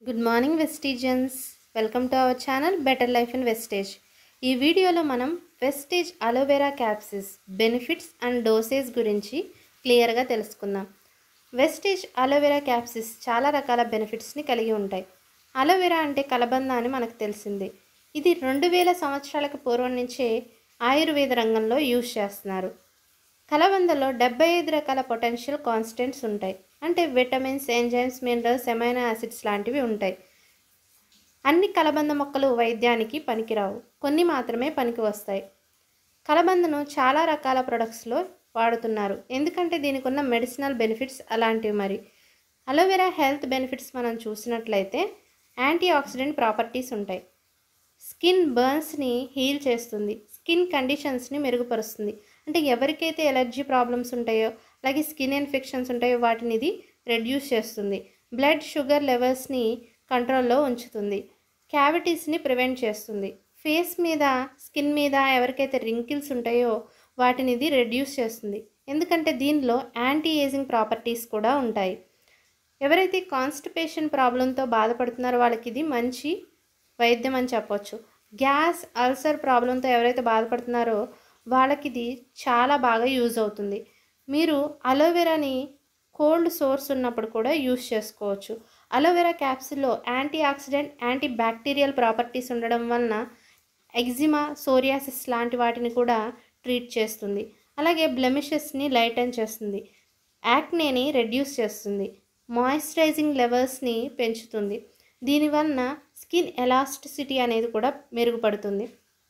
good morning Vestigians welcome to our channel better life in Vestige ఈ వీడియోలో మనం Vestige aloe vera capsules benefits and dosage గురించి క్లియర్గా తెలుసుకుందాం వెస్టేజ్ అలోవెరా క్యాప్సిస్ చాలా రకాల బెనిఫిట్స్ని కలిగి ఉంటాయి అలోవెరా అంటే కలబంద అని మనకు తెలిసిందే ఇది రెండు వేల సంవత్సరాలకు పూర్వం నుంచే ఆయుర్వేద రంగంలో యూజ్ చేస్తున్నారు కలబందలో డెబ్బై ఐదు రకాల పొటెన్షియల్ కాన్స్టెంట్స్ ఉంటాయి అంటే vitamins enzymes minerals amino acids లాంటివి ఉంటాయి అన్ని కలబంద మొక్కలు వైద్యానికి పనికిరావు కొన్ని మాత్రమే పనికి వస్తాయి కలబందను చాలా రకాల ప్రొడక్ట్స్లో వాడుతున్నారు ఎందుకంటే దీనికి ఉన్న మెడిసినల్ బెనిఫిట్స్ అలాంటివి మరి అలోవెరా హెల్త్ బెనిఫిట్స్ మనం చూసినట్లయితే యాంటీ ఆక్సిడెంట్ ప్రాపర్టీస్ ఉంటాయి స్కిన్ బర్న్స్ని హీల్ చేస్తుంది స్కిన్ కండిషన్స్ని మెరుగుపరుస్తుంది అంటే ఎవరికైతే ఎలర్జీ ప్రాబ్లమ్స్ ఉంటాయో అలాగే స్కిన్ ఇన్ఫెక్షన్స్ ఉంటాయో వాటిని ఇది రెడ్యూస్ చేస్తుంది బ్లడ్ షుగర్ లెవెల్స్ని కంట్రోల్లో ఉంచుతుంది క్యావిటీస్ని ప్రివెంట్ చేస్తుంది ఫేస్ మీద స్కిన్ మీద ఎవరికైతే రింకిల్స్ ఉంటాయో వాటిని ఇది రెడ్యూస్ చేస్తుంది ఎందుకంటే దీనిలో యాంటీ ఏజింగ్ ప్రాపర్టీస్ కూడా ఉంటాయి ఎవరైతే కాన్స్టిపేషన్ ప్రాబ్లంతో బాధపడుతున్నారో వాళ్ళకి ఇది మంచి వైద్యం అని చెప్పొచ్చు గ్యాస్ అల్సర్ ప్రాబ్లంతో ఎవరైతే బాధపడుతున్నారో వాళ్ళకి ఇది చాలా బాగా యూజ్ అవుతుంది మీరు అలోవెరాని కోల్డ్ సోర్స్ ఉన్నప్పుడు కూడా యూజ్ చేసుకోవచ్చు అలోవెరా క్యాప్సిల్లో anti oxidant anti bacterial properties ఉండడం వలన ఎగ్జిమా సోరియాసిస్ లాంటి వాటిని కూడా ట్రీట్ చేస్తుంది అలాగే బ్లెమిషెస్ని లైటన్ చేస్తుంది యాక్నేని రెడ్యూస్ చేస్తుంది మాయిశ్చరైజింగ్ లెవెల్స్ని పెంచుతుంది దీనివలన స్కిన్ ఎలాస్టిసిటీ అనేది కూడా మెరుగుపడుతుంది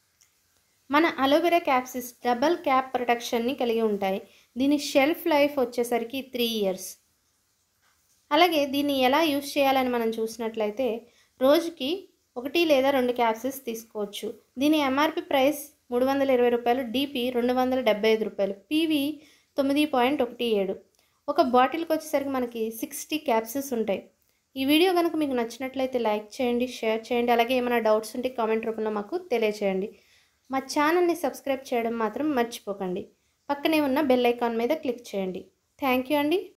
మన అలోవెరా క్యాప్సిస్ డబల్ క్యాప్ ప్రొటెక్షన్ని కలిగి ఉంటాయి దీని షెల్ఫ్ లైఫ్ వచ్చేసరికి త్రీ ఇయర్స్ అలాగే దీన్ని ఎలా యూస్ చేయాలని మనం చూసినట్లయితే రోజుకి ఒకటి లేదా రెండు క్యాప్సిస్ తీసుకోవచ్చు దీని ఎంఆర్పి ప్రైస్ మూడు వందల ఇరవై రూపాయలు డిపి రెండు వందల డెబ్బై ఐదు రూపాయలు పీవి తొమ్మిది పాయింట్ ఒకటి ఏడు ఒక బాటిల్కి వచ్చేసరికి మనకి సిక్స్టీ క్యాప్సిస్ ఉంటాయి ఈ వీడియో కనుక మీకు నచ్చినట్లయితే లైక్ చేయండి షేర్ చేయండి అలాగే ఏమైనా డౌట్స్ ఉంటే కామెంట్ రూపంలో మాకు తెలియచేయండి మా ఛానల్ని సబ్స్క్రైబ్ చేయడం మాత్రం మర్చిపోకండి పక్కనే ఉన్న బెల్ ఐకాన్ మీద క్లిక్ చేయండి థ్యాంక్ యూ అండి